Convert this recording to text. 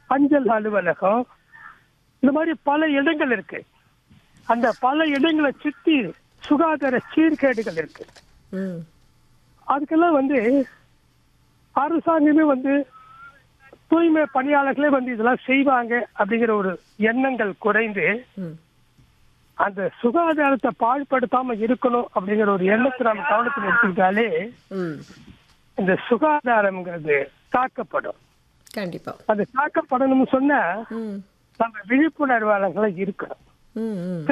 அஞ்சல் அலுவலகம் இந்த மாதிரி பல இடங்கள் இருக்கு அந்த பல இடங்களை சுத்தி சுகாதார சீர்கேடுகள் இருக்கு ம் அதுக்கெல்லாம் வந்து அரசாங்கமே வந்து தூய்மை பணியாளர்களே வந்து இதெல்லாம் செய்வாங்க அப்படிங்கிற ஒரு எண்ணங்கள் குறைந்து ம் அந்த சுகாதாரத்தை பாழ்படுத்தாம இருக்கணும் அப்படிங்கிற ஒரு எண்ணத்தை நம்ம கவனத்தில் எடுத்துக்கிட்டாலே ம் இந்த சுகாதாரம்ங்கிறது காக்கப்படும் கண்டிப்பா அது காக்கப்படணும்னு சொன்னா ம் நம்ம விழிப்புணர்வாளர்களா இருக்கணும் ம் ம்